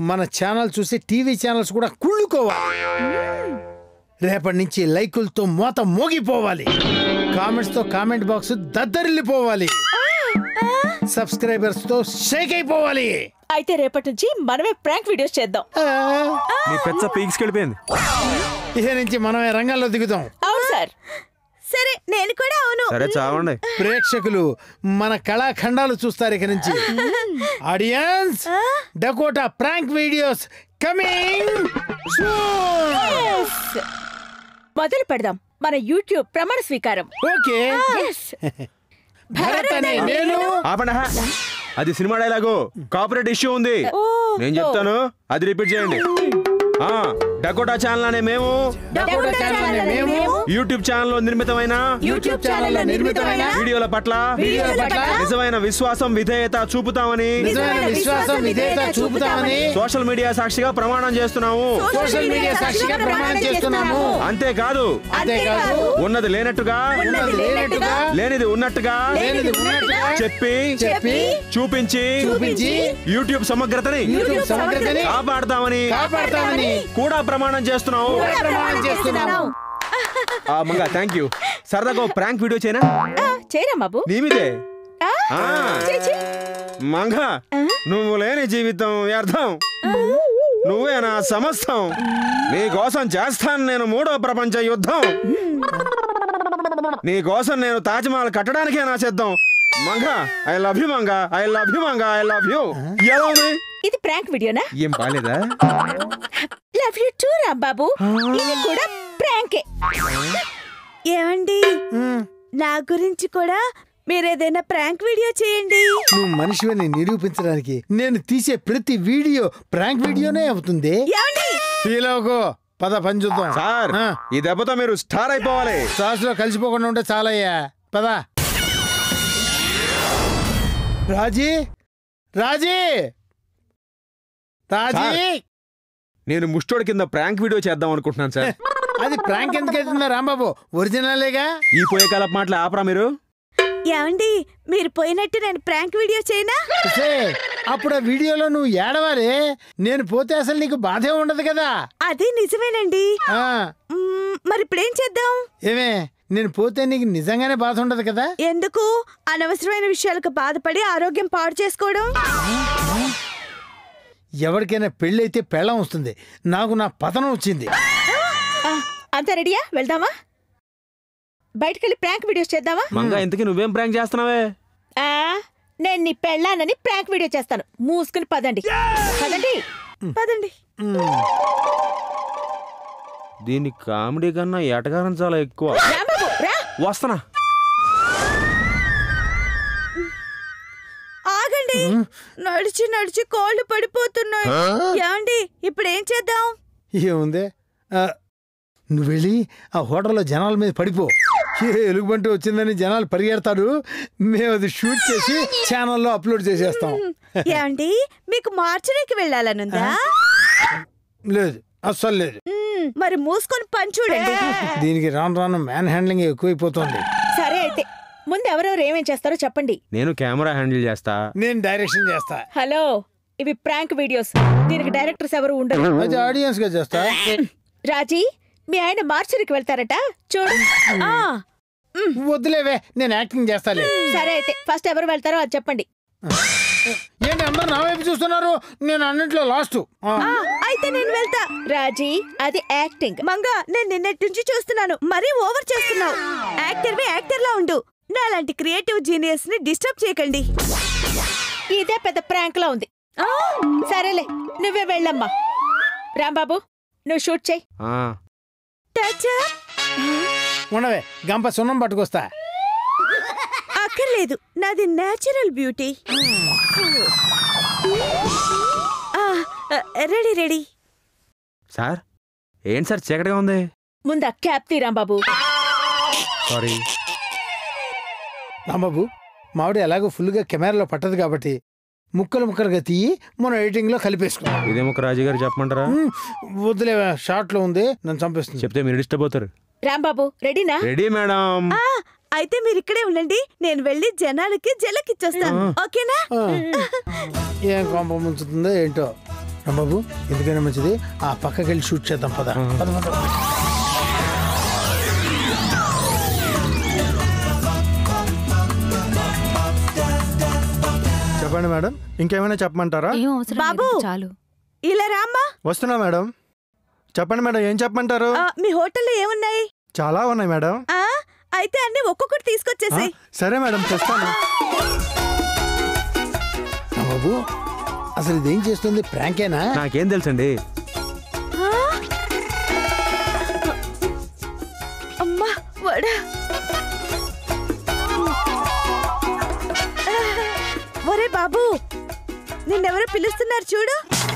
మన ఛానల్ చూసి TV channels కూడా కుళ్ళుకోవాలి రేపటి నుంచి లైకులతో మోత మోగిపోవాలి కామెంట్స్ తో కామెంట్ బాక్స్ దద్దరిల్లిపోవాలి సబ్స్క్రైబర్స్ తో షేక్ అయిపోవాలి అయితే రేపటి నుంచి మనమే ప్రాంక్ వీడియోస్ చేద్దాం ఆ, నీ పెచ్చ పీక్స్కెళ్ళిపోయింది ఇక నుంచి మనమే రంగంలో దిగుతాం అవును సార్ సరే నేను కూడా అవును సరే చావండి ప్రేక్షకులు మన కళాఖండాలు చూస్తారు ఇక నుంచి ఆడియన్స్ డకోటా ప్రాంక్ వీడియోస్ కమింగ్ మొదలు పెడదాం మన యూట్యూబ్ ప్రమాణ స్వీకారం ఓకే Yes. భరత్ అనే నేను ఆపండి హా. అది సినిమా డైలాగు కాపరేట్ ఇష్యూ ఉంది ఓ, నేను చెప్తాను అది రిపీట్ చేయండి ఆ డకోటా ఛానల్ అనే మేము డకోటా ఛానల్ అనే మేము యూట్యూబ్ ఛానల్ లో నిర్మితమైన యూట్యూబ్ ఛానల్లో నిర్మితమైన వీడియోల పట్ల వీడియోల పట్ల నిజమైన విశ్వాసం విధేయత చూపుతామని నిజమైన విశ్వాసం విధేయత చూపుతామని సోషల్ మీడియా సాక్షిగా ప్రమాణం చేస్తున్నాము సోషల్ మీడియా సాక్షిగా ప్రమాణం చేస్తున్నాము అంతేకాదు అంతేకాదు ఉన్నది లేనట్టుగా ఉన్నది లేనట్టుగా లేనిది ఉన్నట్టుగా లేనిది ఉన్నట్టుగా చెప్పి చెప్పి చూపించి చూపించి యూట్యూబ్ సమగ్రతని యూట్యూబ్ సమగ్రతని కాపాడతామని కాపాడతామని కూడా ప్రమాణం చేస్తున్నావు ప్రమాణం చేస్తున్నాము ఆ మంగా థ్యాంక్ యూ సరదాగా ప్రాంక్ వీడియో చేయనా ఆ, చేయరా బాబు నీమిదే ఆ, ఆ, చెయ్, చెయ్. మంగ నువ్వు లేని జీవితం వ్యర్థం నువ్వే నా సమస్తం నీ కోసం చేస్తాను నేను మూడో ప్రపంచ యుద్ధం నీ కోసం నేను తాజ్మహల్ కట్టడానికే నా సిద్ధం Manga I love you Manga I love you Manga I love you ఎలా ఉంది ఇది ప్రాంక్ వీడియోనా ఏం బాలేదా లవ్ యూ టూ రాంబాబు ఇది కూడా ప్రాంకే ఏమండి నా గురించి కూడా మీరేదైనా ప్రాంక్ వీడియో చేయండి నువ్వు మనిషివని నిరూపించడానికి నేను తీసే ప్రతి వీడియో ప్రాంక్ వీడియోనే అవుతుంది ఏమండి ఫీల్ అవ్వకో పద పని చూద్దాం సార్ ఆ. ఈ దెబ్బతో మీరు స్టార్ అయిపోవాలి సాస్ లో కలిసిపోకుండా ఉంటే చాలయ్యా పద రాజీ రాజీ రాజీ నేను ముష్టోడి కింద ప్రాంక్ వీడియో చేద్దాం అనుకుంటున్నాను సార్ అది ప్రాంక్ ఎందుకు అవుతుందా రాంబాబు ఒరిజినలేగా ఈ పోయే కాలపు మాటలు ఆపరా మీరు ఏమండి మీరు పోయినట్టు నేను ప్రాంక్ వీడియో చేయనా సే, అప్పుడు ఆ వీడియోలో నువ్వు ఏడవాలి నేను పోతే అసలు నీకు బాధే ఉండదు కదా అది నిజమేనండి ఆ మ్మ్, మరి ఇప్పుడేం చేద్దాం ఏమే నేను పోతే నీకు నిజంగానే బాధ ఉండదు కదా ఎందుకు అనవసరమైన విషయాలకు బాధపడి ఆరోగ్యం పాడు చేసుకోవడం ఎవరికైనా పెళ్ళైతే పెళ్ళం వస్తుంది నాకు నా పతనం వచ్చింది ఆ, అంతా రెడీయా వెళ్దామా బయటకెళ్ళి ప్రాంక్ వీడియోస్ చేద్దామా మంగా ఇంతకీ నువ్వేం ప్రాంక్ చేస్తున్నావే ఆ, నేను నీ పెళ్ళానని ప్రాంక్ వీడియో చేస్తాను మూసుకుని పదండి పదండి పదండి దీని కామెడీ కన్నా ఎటకారం చాలా ఎక్కువ రాంబాబు రా వస్తనా ఆగండి నడిచి నడిచి కాళ్ళు పడిపోతున్నాయి ఏమండి ఇప్పుడు ఏం చేద్దాం ఏముంది ఆ, నువ్వు వెళ్ళి ఆ హోటల్లో జనాల మీద పడిపో ఏ ఎలుగుబంటి వచ్చిందని జనాలు పరిగెడతారు మేము అది షూట్ చేసి ఛానల్లో అప్లోడ్ చేసేస్తాం ఏమండి మీకు మార్చడానికి వెళ్ళాలనుందా లేదు అస్సలు లేదు మ్మ్, మరి మూసుకొని పని చూడండి దీనికి రాను రాను మ్యాన్ హ్యాండ్లింగ్ ఎక్కువైపోతుంది సరే అయితే ముందు ఎవరెవరు ఏమేం చేస్తారో చెప్పండి నేను కెమెరా హ్యాండిల్ చేస్తా నేను డైరెక్షన్ చేస్తా హలో ఇవి ప్రాంక్ వీడియోస్ దీనికి డైరెక్టర్స్ ఎవరు ఉండరు అది ఆడియన్స్ గా చేస్తా రాజీ మీ ఆయన మార్చురికి వెళ్తారట చూడు ఆ, వద్దులేవే నేను యాక్టింగ్ చేస్తాలే సరే అయితే ఫస్ట్ ఎవరు వెళ్తారో అది చెప్పండి ఏంటి అందరు నా వైపు చూస్తున్నారు నేను అన్నింటిలో లాస్ట్ ఆ, అయితే నేను వెళ్తా రాజీ అది యాక్టింగ్ మంగ నేను నిన్నటి నుంచి చూస్తున్నాను మరీ ఓవర్ చేస్తున్నావు యాక్టర్ వి యాక్టర్ లా ఉండు నాలాంటి క్రియేటివ్ జీనియస్ ని డిస్టర్బ్ చేయకండి ఇదే పెద్ద ప్రాంక్ లా ఉంది ఆ, సరేలే నువ్వే వెళ్ళమ్మా రాంబాబు నువ్వు షూట్ చేయి ఆ, touch up. ఉండవే గంప సున్నం పట్టుకొస్తా అక్కర్లేదు నాది natural beauty ready ready sir ఏంటి సార్ చీకటిగా ఉంది ముందు ఆ క్యాప్ తీ రాంబాబు సారీ రాంబాబు మావిడ ఎలాగో ఫుల్గా కెమెరాలో పట్టదు కాబట్టి ముక్కలు ముక్కలుగా తీయి మనం ఎడిటింగ్ లో కలిపేసుకున్నాం ఇదేమో ఒక రాజు గారు చెప్పమంటారా వద్దులే షార్ట్ లో ఉంది నన్ను చంపేస్తుంది చెప్తే మీరు డిస్టర్బ్ అవుతారు రాంబాబు రెడీనా రెడీ మేడం ఆ, అయితే మీరు ఇక్కడే ఉండండి నేను వెళ్ళి జనాలకి జలకిచ్చేస్తాను ఓకేనా ఆ. ఏం కోపం ముంచుతుందో ఏంటో రాంబాబు ఎందుకైనా మంచిది ఆ పక్కకి వెళ్ళి షూట్ చేద్దాం పద పద పద చెప్పండి మేడం ఇంకేమైనా చెప్పమంటారా ఏం అవసరం బాబు. లేదు, చాలు ఇలా రామ్మా వస్తున్నా మేడం చెప్పండి మేడం ఏం చెప్పమంటారు ఆ, మీ హోటల్లో ఏమున్నాయి చాలా ఉన్నాయి మేడం ఆ అయితే అన్ని ఒక్కొక్కటి ఆ, తీసుకొచ్చేసి సరే మేడం తెస్తాను రాంబాబు అసలు ఇదేం చేస్తుంది ప్రాంకేనా నాకేం తెలుసండి అమ్మా వడా ఒరే బాబు నిన్నెవరో పిలుస్తున్నారు చూడు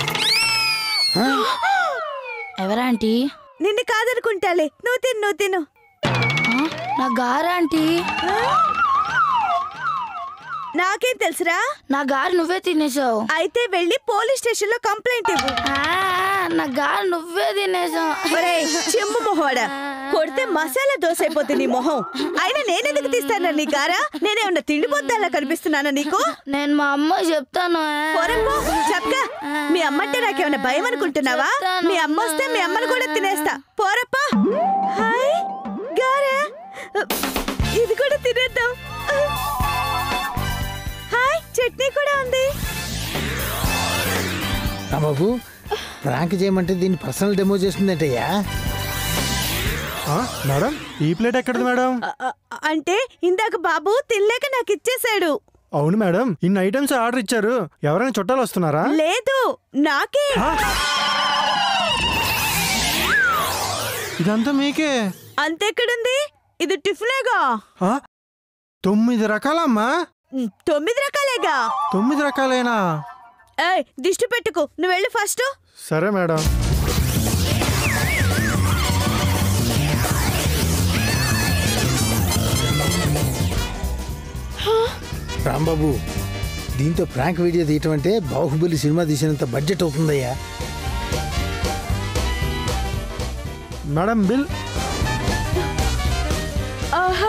ఎవరా ఆంటీ నిన్ను కాదనుకుంటాలే నువ్వు తిను నువ్వు తిను ఆ, నా గారు ఆంటీ నాకేం తెలుసురా నా గారు నువ్వే తినేసావు అయితే వెళ్ళి పోలీస్ స్టేషన్ లో కంప్లైంట్ ఇవ్వు ఆ, నా గారు నువ్వే తినేసావు ఒరేయ్ చెంబు మొహోడా కొడితే మసాలా దోశ అయిపోతుంది నీ మొహం అయినా నేనెందుకు తీస్తానా నీ గారా నేనేమన్నా తిండిపోద్దాలా కనిపిస్తున్నానా నీకు నేను మా అమ్మ చెప్తాను పోరమ్మో చెప్పగా మీ అమ్మంటే నాకేమైనా భయం అనుకుంటున్నావా మీ అమ్మ వస్తే మీ అమ్మని కూడా తినేస్తా పోరప్పా హాయ్ గారా ఇది కూడా తినేద్దాం హాయ్ చట్నీ కూడా ఉంది రాంబాబు ప్రాంక్ చేయమంటే దీన్ని పర్సనల్ డెమో చేస్తుందంటయ్యా ఆ, మేడం ఈ ప్లేట్ ఎక్కడిది మేడం అ- అ- అంటే ఇందాక బాబు తినలేక నాకు ఇచ్చేశాడు అవును మేడం ఇన్ని ఐటమ్స్ ఆర్డర్ ఇచ్చారు ఎవరైనా చుట్టాలు వస్తున్నారా లేదు నాకే ఆ? ఇదంతా మీకే అంతెక్కడుంది ఇది టిఫినేగా ఆ? తొమ్మిది రకాలమ్మా ఉమ్, తొమ్మిది రకాలేగా తొమ్మిది రకాలేనా ఏయ్ దిష్టి పెట్టుకు నువ్వు వెళ్ళి ఫస్ట్ సరే మేడం రాంబాబు దీంతో ప్రాంక్ వీడియో తీయటం అంటే బాహుబలి సినిమా తీసినంత బడ్జెట్ అవుతుందయ్యా మేడం బిల్ ఆహా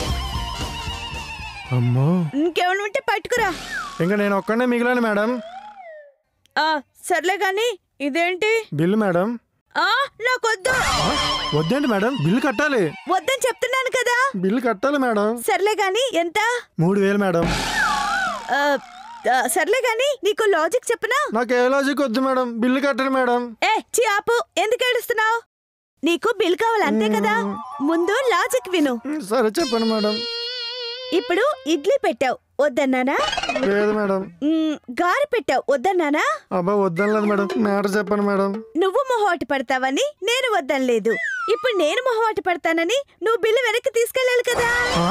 అమ్మో ఇంకేమైనా ఉంటే పట్టుకురా ఇంకా నేను ఒక్కడే మిగిలాను మేడం ఆ సర్లే గాని ఇదేంటి బిల్ మేడం ఆ నాకొద్దు వద్దేంటి మేడం బిల్లు కట్టాలి వద్దని చెప్తున్నాను కదా బిల్లు కట్టాలి మేడం సర్లే గాని ఎంత మూడు వేలు మేడం ఆ, ఆ, సర్లే గాని నీకు లాజిక్ చెప్పనా నాకు ఏ లాజిక్ వద్దు మేడం బిల్లు కట్టండి మేడం ఏ చి ఆపు ఎందుకు ఏడుస్తున్నావు నీకు బిల్ కావాలి అంతే కదా ముందు లాజిక్ విను సరే చెప్పండి మేడం ఇప్పుడు ఇడ్లీ పెట్టావు వద్దన్నానా లేదు మేడం మ్, గారె పెట్టావు వద్దన్నానా అబ్బా వద్దనలేదు మేడం మ్యాటర్ చెప్పండి మేడం నువ్వు మొహమాట పడతావని నేను వద్దనలేదు ఇప్పుడు నేను మొహమాట పడతానని నువ్వు బిల్లు వెనక్కి తీసుకెళ్ళాలి కదా ఆ?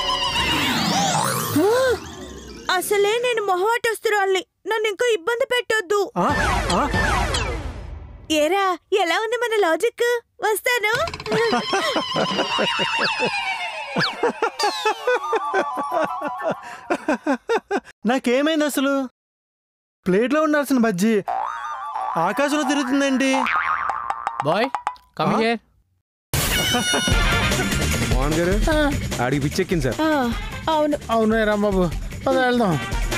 అసలే నేను మొహమాటస్తురాల్ని నన్ను ఇంకో ఇబ్బంది పెట్టొద్దు ఆ? ఆ? ఏరా ఎలా ఉంది మన లాజిక్ వస్తాను నాకేమైంది అసలు ప్లేట్లో ఉండాల్సిన బజ్జీ ఆకాశంలో తిరుగుతుందండి boy come Huh? Here Mohan గారు ఆడికి పిచ్చెక్కింది సార్ ఆ, అవును అవును రాంబాబు పద వెళ్దాం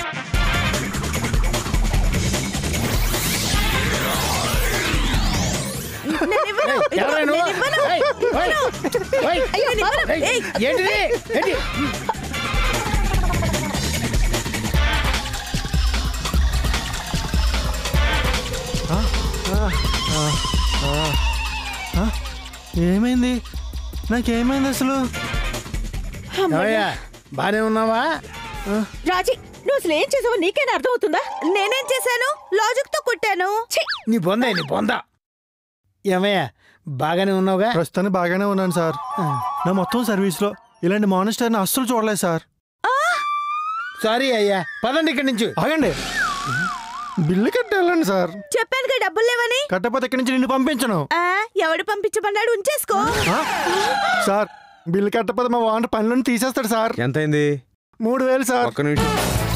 నేను ఇవ్వను. ఇదిగో, ఎవరే నువ్వు? నేను ఇవ్వను. ఏయ్, ఏయ్, ఏయ్, అయ్యో, నేను ఇవ్వను. ఏయ్, ఏయ్. ఏంటిది ఏంటి ఏమైంది నాకేమైంది అసలు ఏమయ్యా బానే ఉన్నావా రాజీ నువ్వు అసలు ఏం చేసావో నీకేనా అర్థమవుతుందా నేనేం చేశాను లాజిక్ తో కొట్టాను నీ బొంద నీ బొంద ఏమయ్యా బాగానే ఉన్నావుగా ప్రస్తుతానికి బాగానే ఉన్నాను సార్ నా మొత్తం సర్వీస్లో ఇలాంటి మానిస్టర్ని అస్సలు చూడలేదు సార్ సారీ అయ్యా పదండి ఇక్కడి నుంచి ఆగండి బిల్లు కట్టాలండి సార్ చెప్పానుగా డబ్బులు లేవని కట్టకపోతే ఇక్కడి నుంచి నిన్ను పంపించను ఆ, ఎవడు పంపించమన్నాడు ఉంచేసుకో ఆ? సార్ బిల్లు కట్టకపోతే మా వాంట పనులను తీసేస్తాడు సార్ ఎంతైంది మూడు వేలు సార్ ఒక్క నిమిషం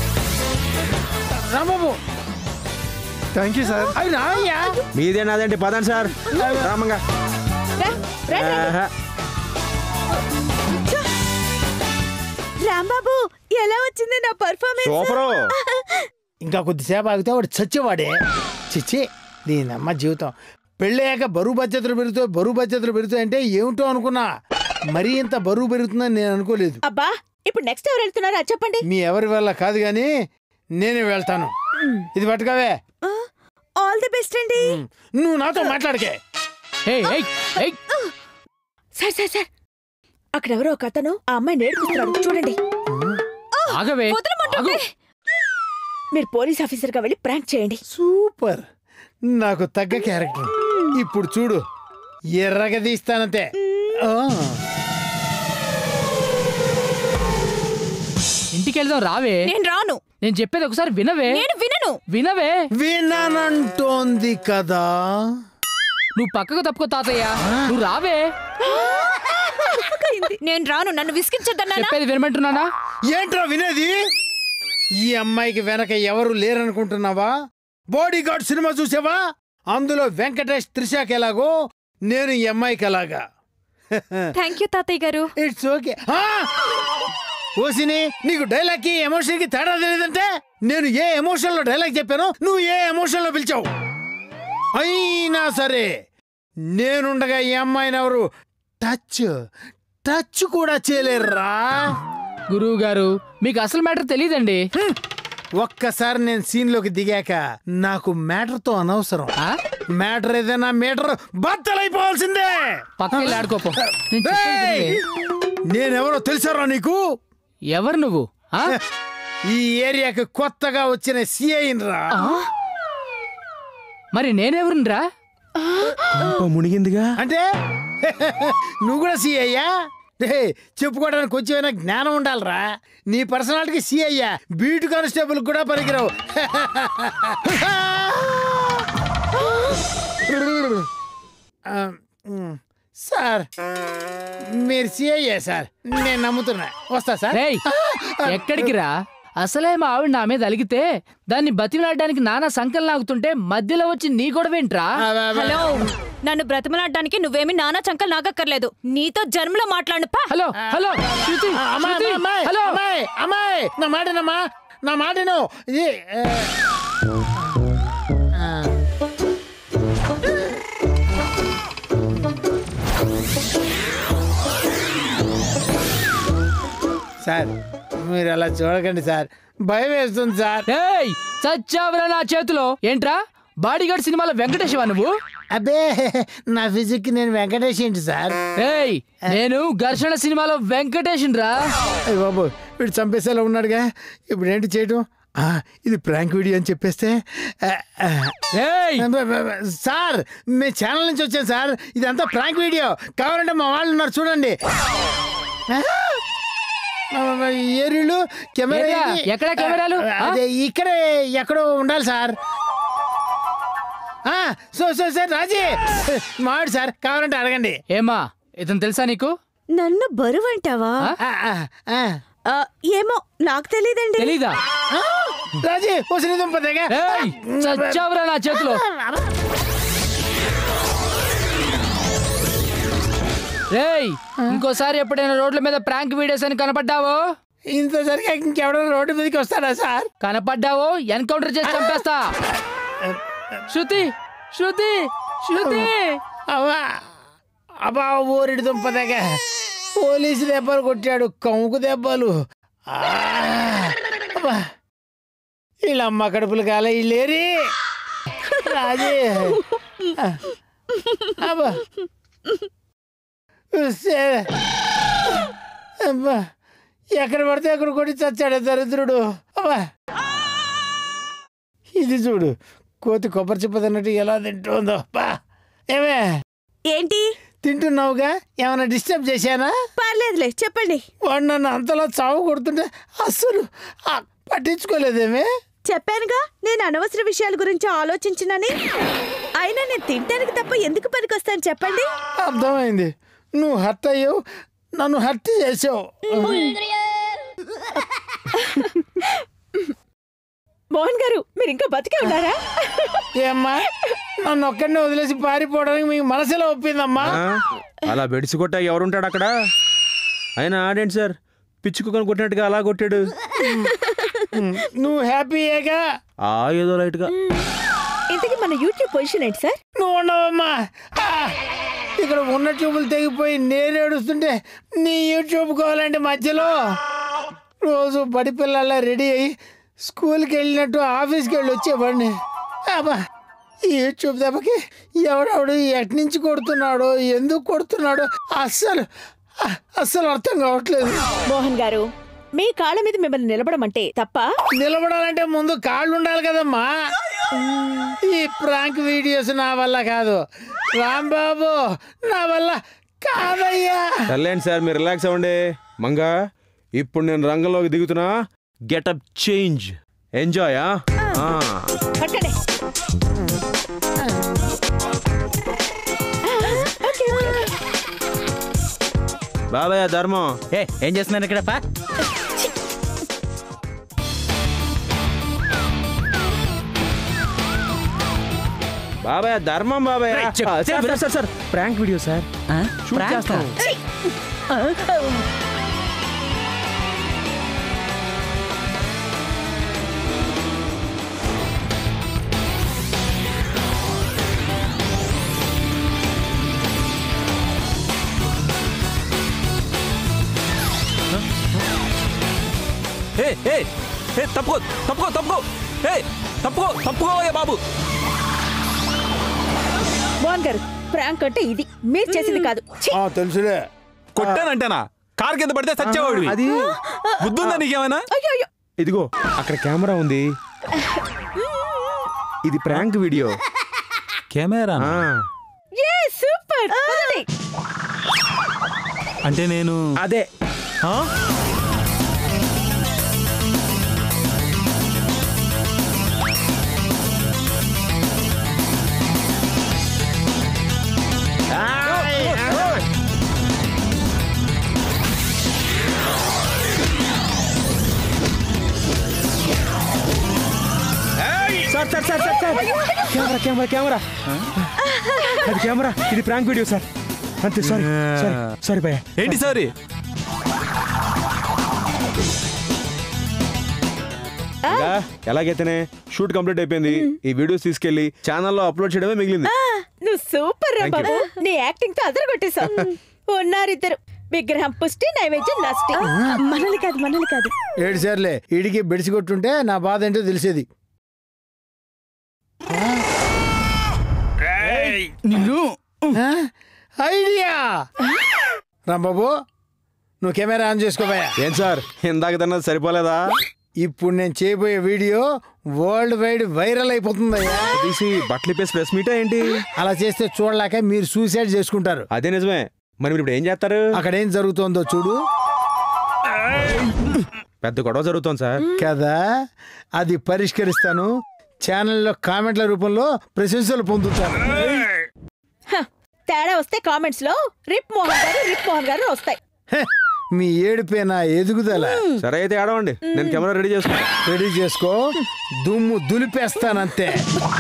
రాంబాబు థ్యాంక్ యూ సార్ అవి నాయ్యా మీదే నాదేంటి పదండి సార్ రామంగా రా, రా, రా. ఆహా. రాంబాబు ఎలా వచ్చింది నా పర్ఫార్మెన్స్ సూపరు ఇంకా కొద్దిసేపు ఆగితే వాడు చచ్చేవాడే చిచ్చి దీనమ్మ జీవితం పెళ్ళయ్యాక బరువు బాధ్యతలు పెరుగుతాయి బరువు బాధ్యతలు పెరుగుతాయి అంటే ఏమిటో అనుకున్నా మరీ ఇంత బరువు పెరుగుతుందని నేను అనుకోలేదు అబ్బా ఇప్పుడు నెక్స్ట్ ఎవరు వెళ్తున్నారో అది చెప్పండి మీ ఎవరి వల్ల కాదు కానీ నేనే వెళ్తాను ఇది పట్టుకోవే ఆల్ ది బెస్ట్ అండి నువ్వు నాతో మాట్లాడకే ఏయ్ ఏయ్ ఏయ్ సార్ సార్ సార్ అక్కడ ఎవరో ఒక అతను ఆ అమ్మాయిని నేర్పిస్తున్నాడు చూడండి ఆగవే ఆగు. మీరు పోలీస్ ఆఫీసర్ గా వెళ్ళి ప్రాంక్ చేయండి సూపర్ నాకు తగ్గ క్యారెక్టర్ ఇప్పుడు చూడు ఎర్రగా తీస్తానంతే ఆ. ఇంటికి వెళ్దాం రావే నేను రాను నేను చెప్పేది ఒకసారి వినవే నేను వినను వినవే విననంటోంది కదా నువ్వు పక్కకు తప్పుకో తాతయ్య నువ్వు రావే నేను రాను నన్ను విసిగించొద్దన్నా చెప్పేది వినమంటున్నానా ఏంట్రా వినేది ఈ అమ్మాయికి వెనక ఎవరు లేరనుకుంటున్నావా బాడీ గార్డ్ సినిమా చూసావా అందులో వెంకటేష్ త్రిషాకి ఎలాగో నేను ఈ అమ్మాయికి ఎలాగా థ్యాంక్ యూ తాతయ్య గారు ఇట్స్ ఓకే ఓసిని నీకు డైలాగ్ కి ఎమోషన్ కి తేడా తెలియదంటే నేను ఏ ఎమోషన్ లో డైలాగ్ చెప్పానో నువ్వు ఏ ఎమోషన్ లో పిలిచావు అయినా సరే నేనుండగా ఈ అమ్మాయిని ఎవరు టచ్ టచ్ కూడా చేయలేరురా గురువు గారు మీకు అసలు మ్యాటర్ తెలియదండి ఒక్కసారి నేను సీన్ లోకి దిగాక నాకు మ్యాటర్ తో అనవసరం ఆ? మ్యాటర్ ఏదైనా మీటర్ బద్దలైపోవాల్సిందే పక్కకి వెళ్ళి ఆడుకోపో నేను చెప్పేది ఏయ్! వినవే. నేనెవరో తెలుసారా నీకు ఎవరు నువ్వు ఆ? ఈ ఏరియాకి కొత్తగా వచ్చిన సిఐన్ రా మరి నేనెవరునరా మునిగిందిగా అంటే నువ్వు కూడా సిఐయా రే చెప్పుకోవడానికి కొంచెమైనా జ్ఞానం ఉండాలిరా నీ పర్సనాలిటీకి సిఐయా బీట్ కానిస్టేబుల్ కూడా పనికిరావు ఆ, మ్, సార్ మీరు సిఐయా సార్ నేను నమ్ముతున్నా వస్తా సార్ రేయ్ ఎక్కడికి రా అసలే మా ఆవిడ నా మీద అలిగితే దాన్ని బతిమలాడడానికి నానా సంకల్ నాగుతుంటే మధ్యలో వచ్చి నీ గొడవేంట్రా ఆ, ఆ, ఆ, హలో నన్ను బ్రతిమలాడడానికి నువ్వేమి నానా చంకలు నాగక్కర్లేదు నీతో జన్మలో మాట్లాడు పా హలో హలో శృతి ఆ, అమ్మాయి, శృతి, అమ్మాయి, హలో అమ్మాయి, అమ్మాయి, నా మాటనమ్మా నా మాటను ఇది ఆ, ఆ. సార్ మీరు అలా చూడకండి సార్ భయం వేస్తుంది సార్ ఏయ్ చచ్చావురా నా చేతిలో ఏంట్రా బాడీగార్డ్ సినిమాలో వెంకటేశ్వర నువ్వు అబ్బే నా ఫిజిక్ నేను వెంకటేష్ ఏంటి సార్ ఏయ్ నేను ఘర్షణ సినిమాలో వెంకటేషన్ రా అయ్య బాబు వీడు చంపేసేలా ఉన్నాడుగా ఇప్పుడు ఏంటి చేయటం ఆ, ఇది ప్రాంక్ వీడియో అని చెప్పేస్తే ఆ, ఆ. ఏయ్ సార్ మేము ఛానల్ నుంచి వచ్చాం సార్ ఇదంతా ప్రాంక్ వీడియో కావాలంటే మా వాళ్ళు ఉన్నారు చూడండి ఆ, ఆ, ఏరీలు కెమెరా ఏరియా, ఏది? ఎక్కడ కెమెరాలు? ఆ? అదే ఇక్కడే ఎక్కడో ఉండాలి సార్ ఆ, సో సో సార్ రాజీ మావాడు సార్ కావాలంటే అడగండి ఏమా ఇతను తెలుసా నీకు నన్ను బరువు అంటావా ఆ? ఆ, ఆ, ఆ. ఆ, ఏమో నాకు తెలియదండి తెలీదా ఆ, రాజీ వసిన దుంప దగ్గర ఏయ్ చచ్చావురా నా చేతిలో రేయ్ ఇంకోసారి ఎప్పుడైనా రోడ్ల మీద ప్రాంక్ వీడియోస్ అని కనపడ్డావో ఇంత సరిగా ఇంకెవడో రోడ్డు మీదకి వస్తాడా సార్ కనపడ్డావో ఎన్కౌంటర్ చేసి చంపేస్తా శృతి శృతి శృతి అవ్వా అబ్బా ఊరిడి దుంప దగ్గర పోలీసు దెబ్బలు కొట్టాడు కముకు దెబ్బలు ఆ, అబ్బా వీళ్ళమ్మ కడుపులు కాల వీళ్ళేరి రాజీ అబ్బా ఉస్సే. అబ్బా ఎక్కడ పడితే అక్కడ కొట్టి చచ్చాడు దరిద్రుడు అబ్బా ఇది చూడు కోతి కొబ్బరి చిప్ప తిన్నట్టు ఎలా తింటుందో బా ఏమే ఏంటి తింటున్నావుగా ఏమైనా డిస్టర్బ్ చేశానా పర్లేదులే చెప్పండి వాడు నన్ను అంతలా చావు కొడుతుంటే అస్సలు ఆ, పట్టించుకోలేదేమే చెప్పానుగా నేను అనవసర విషయాల గురించి ఆలోచించినని అయినా నేను తినడానికి తప్ప ఎందుకు పనికొస్తాను చెప్పండి అర్థమైంది నువ్వు హర్ట్ అయ్యావు నన్ను హర్ట్ చేసావు మోహన్ గారు మీరు ఇంకా బతికే ఉన్నారా ఏమ్మా నన్ను ఒక్కడినే వదిలేసి పారిపోవడానికి మీకు మనసులో ఒప్పిందమ్మా ఆ? అలా బెడిసి కొట్టా ఎవరుంటాడు అక్కడ అయినా ఆడేంటి సార్ పిచ్చి కుక్కను కొట్టినట్టుగా అలా కొట్టాడు నువ్వు హ్యాపీయేగా ఆ ఏదో లైట్ గా ఇంతకీ మన యూట్యూబ్ పొజిషన్ ఏంటి సార్ నువ్వు ఉండవమ్మా ఆ! ఇక్కడ ఉన్న ట్యూబులు తెగిపోయి నేను ఏడుస్తుంటే నీ యూట్యూబ్ కావాలంటే మధ్యలో రోజు బడి పిల్లల్లా రెడీ అయ్యి స్కూల్కి వెళ్ళినట్టు ఆఫీస్కి వెళ్ళి వచ్చేవాడిని అబ్బా ఈ యూట్యూబ్ దెబ్బకి ఎవడెవడు ఎటు నుంచి కొడుతున్నాడో ఎందుకు కొడుతున్నాడో అస్సలు అ- అస్సలు అర్థం కావట్లేదు మోహన్ గారు మీ కాళ్ళ మీద మిమ్మల్ని నిలబడమంటే తప్ప నిలబడాలంటే ముందు కాళ్ళు ఉండాలి కదమ్మా ఈ ప్రాంక్ వీడియోస్ నా వల్ల కాదు రాంబాబు నా వల్ల కాదయ్యా సర్లేండి సార్ మీరు రిలాక్స్ అవ్వండి మంగా ఇప్పుడు నేను రంగంలోకి దిగుతున్నా గెటప్ చేంజ్ ఎంజాయ్ పట్టండి బాబాయ్ ధర్మం ఏ ఏం చేస్తున్నారు ఇక్కడ పా బాబాయ్ ధర్మం బాబాయ్ రేయ్, చెప్- ఆ, సార్, చెప్- sir, sir sir prank video sir shoot ప్రాంకా? చేస్తాం ఏ ఏ ఏ తప్పుకో తప్పుకో తప్పుకో ఏ తప్పుకో తప్పుకోవయ్యా బాబు మోహన్ గారు ప్రాంక్ అంటే ఇది మీరు చేసింది కాదు ఛీ! ఆ, తెలుసులే కొట్టానంటేనా కార్ కింద పడితే సచ్చేవాడివి అది బుద్ధుందా నీకేమైనా అయ్యో అయ్యో ఇదిగో అక్కడ కెమెరా ఉంది ఇది ప్రాంక్ వీడియో కెమెరా ఆ, ఏ సూపర్ వదలండి. అంటే నేను అదే ఆ? Sir sir sir sir sir camera camera camera అది కెమెరా ఇది ప్రాంక్ వీడియో సార్ అంతే సారీ సారీ సారీ భయ్యా ఏంటి సారీ ఇంకా ఎలాగైతేనే షూట్ కంప్లీట్ అయిపోయింది ఈ వీడియోస్ తీసుకెళ్లి ఛానల్లో అప్లోడ్ చేయడమే మిగిలింది నువ్వు సూపర్ రా Thank you. బాబు నీ యాక్టింగ్ తో అదర కొట్టేశావు ఉన్నారిద్దరు విగ్రహం పుష్టి నైవేద్యం నష్టి మనల్ని కాదు మనల్ని కాదు ఏడు సార్లే ఇడికి బెడిసి కొట్టుంటే నా బాధ ఏంటో తెలిసేది నిన్ను ఆ? ఐడియా రాంబాబు నువ్వు కెమెరా ఆన్ చేసుకోబోయా ఏం సార్ ఇందాక తిన్నది సరిపోలేదా ఇప్పుడు నేను చేయబోయే వీడియో వరల్డ్ వైడ్ వైరల్ అయిపోతుందయ్యా తీసి బట్టలు ఇప్పేసి ప్రెస్ మీటా ఏంటి అలా చేస్తే చూడలేక మీరు సూసైడ్ చేసుకుంటారు అదే నిజమే మరి మీరు ఇప్పుడు ఏం చేస్తారు అక్కడ ఏం జరుగుతోందో చూడు పెద్ద గొడవ జరుగుతోంది సార్ కదా అది పరిష్కరిస్తాను ఛానల్లో కామెంట్ల రూపంలో ప్రశంసలు పొందుతాను హ, తేడా వస్తే కామెంట్స్ లో రిప్ మోహన్ గారు రిప్ మోహన్ గారు వస్తాయి హె, మీ ఏడుపేనా ఎదుగుదల సరే అయితే ఆడవండి నేను కెమెరా రెడీ చేసుకుంటా రెడీ చేసుకో దుమ్ము దులిపేస్తానంతే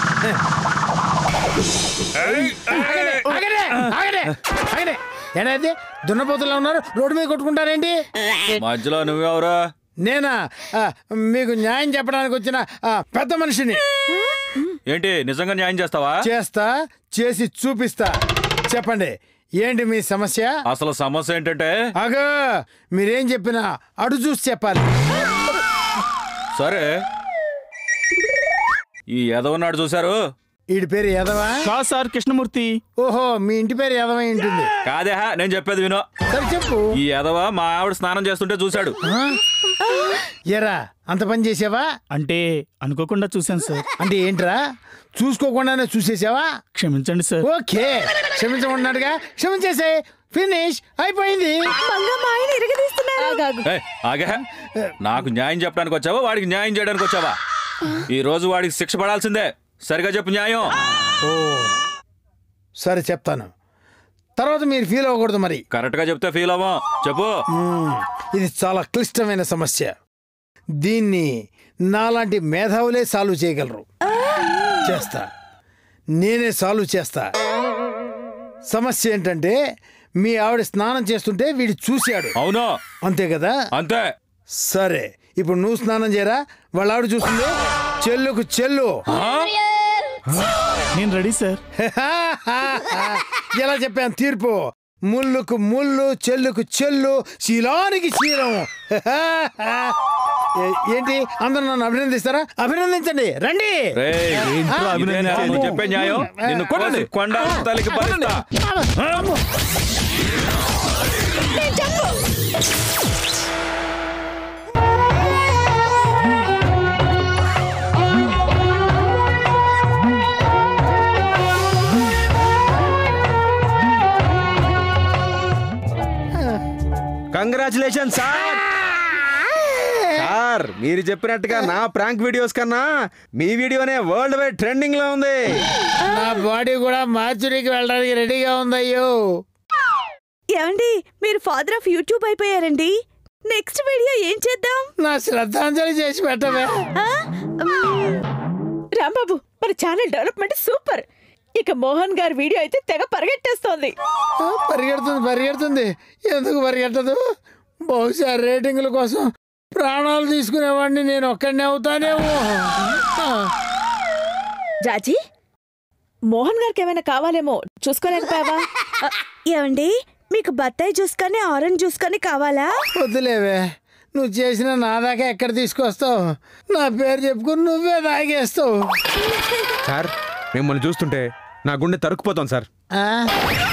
ఆగండి, ఆగండి, ఆగండి, ఆగండి. ఏంటది దున్నపోతులా ఉన్నారు రోడ్డు మీద కొట్టుకుంటారేంటి మధ్యలో నువ్వెవరా నేనా ఆ, మీకు న్యాయం చెప్పడానికి వచ్చిన ఆ, పెద్ద మనిషిని ఏంటి నిజంగా న్యాయం చేస్తావా చేస్తా చేసి చూపిస్తా చెప్పండి ఏంటి మీ సమస్య అసలు సమస్య ఏంటంటే అగో మీరేం చెప్పినా అడు చూసి చెప్పాలి సరే ఈ ఎదవన్నాడు చూశారు వీడి పేరు యదవా కాదు సార్ కృష్ణమూర్తి ఓహో మీ ఇంటి పేరు యదవై ఉంటుంది కాదే నేను చెప్పేది వినో సరే చెప్పు ఈ ఎదవ మా ఆవిడ స్నానం చేస్తుంటే చూశాడు ఆ? ఎరా అంత పని చేసావా అంటే అనుకోకుండా చూశాను సార్ అంటే ఏంట్రా చూసుకోకుండానే చూసేసావా క్షమించండి సార్ ఓకే క్షమించమన్నాడుగా క్షమించేసే ఫినిష్ అయిపోయింది మంగ మా ఆయన ఇరగదీస్తున్నారు ఆగాగు ఏయ్, ఆగే నాకు న్యాయం చెప్పడానికి వచ్చావా వాడికి న్యాయం చేయడానికి వచ్చావా ఈ రోజు వాడికి శిక్ష పడాల్సిందే సరిగా చెప్పు న్యాయం ఓ సరే చెప్తాను తర్వాత మీరు ఫీల్ అవ్వకూడదు మరి కరెక్ట్ గా చెప్తే ఫీల్ అవ్వం చెప్పు మ్మ్. ఇది చాలా క్లిష్టమైన సమస్య దీన్ని నాలాంటి మేధావులే సాల్వ్ చేయగలరు చేస్తా నేనే సాల్వ్ చేస్తా సమస్య ఏంటంటే మీ ఆవిడ స్నానం చేస్తుంటే వీడు చూశాడు అవును అంతే కదా అంతే సరే ఇప్పుడు నువ్వు స్నానం చేయరా వాళ్ళ ఆవిడ చూస్తుంది చెల్లుకు చెల్లు నేను రెడీ సార్ ఎలా చెప్పాను తీర్పు ముళ్ళుకు ముళ్ళు చెల్లుకు చెల్లు శీలానికి శీలం ఏ- ఏంటి అందరూ నన్ను అభినందిస్తారా అభినందించండి రండి రేయ్, ఆ? ఇదేనా నువ్వు చెప్పే న్యాయం నిన్ను కోసి కొండ తల్లికి భరిస్తా కంగ్రాచులేషన్ సార్ సార్ మీరు చెప్పినట్టుగా నా ప్రాంక్ వీడియోస్ కన్నా మీ వీడియోనే వరల్డ్ వైడ్ ట్రెండింగ్ లో ఉంది నా బాడీ కూడా మార్చురీకి వెళ్ళడానికి రెడీగా ఉందయ్యో ఏమండి మీరు ఫాదర్ ఆఫ్ యూట్యూబ్ అయిపోయారండి నెక్స్ట్ వీడియో ఏం చేద్దాం నా శ్రద్ధాంజలి చేసి పెట్టవే ఆ? మ్, రాంబాబు మన ఛానల్ డెవలప్మెంట్ సూపర్ ఇక మోహన్ గారి వీడియో అయితే తెగ పరిగెట్టేస్తోంది ఆ, పరిగెడుతుంది పరిగెడుతుంది ఎందుకు పరిగెట్టదు బహుశా రేటింగుల కోసం ప్రాణాలు తీసుకునేవాడిని నేను ఒక్కడినే అవుతానేమో ఆ, జాజీ మోహన్ గారికి ఏమైనా కావాలేమో చూసుకోలేకపోయావా ఆ, ఏమండి మీకు బత్తాయి జ్యూస్ కానీ ఆరెంజ్ జ్యూస్ కానీ కావాలా వద్దులేవే నువ్వు చేసిన నా దాకా ఎక్కడ తీసుకొస్తావు నా పేరు చెప్పుకుని నువ్వే తాగేస్తావు సార్ మిమ్మల్ని చూస్తుంటే నా గుండె తరుక్కుపోతాం సార్ ఆ?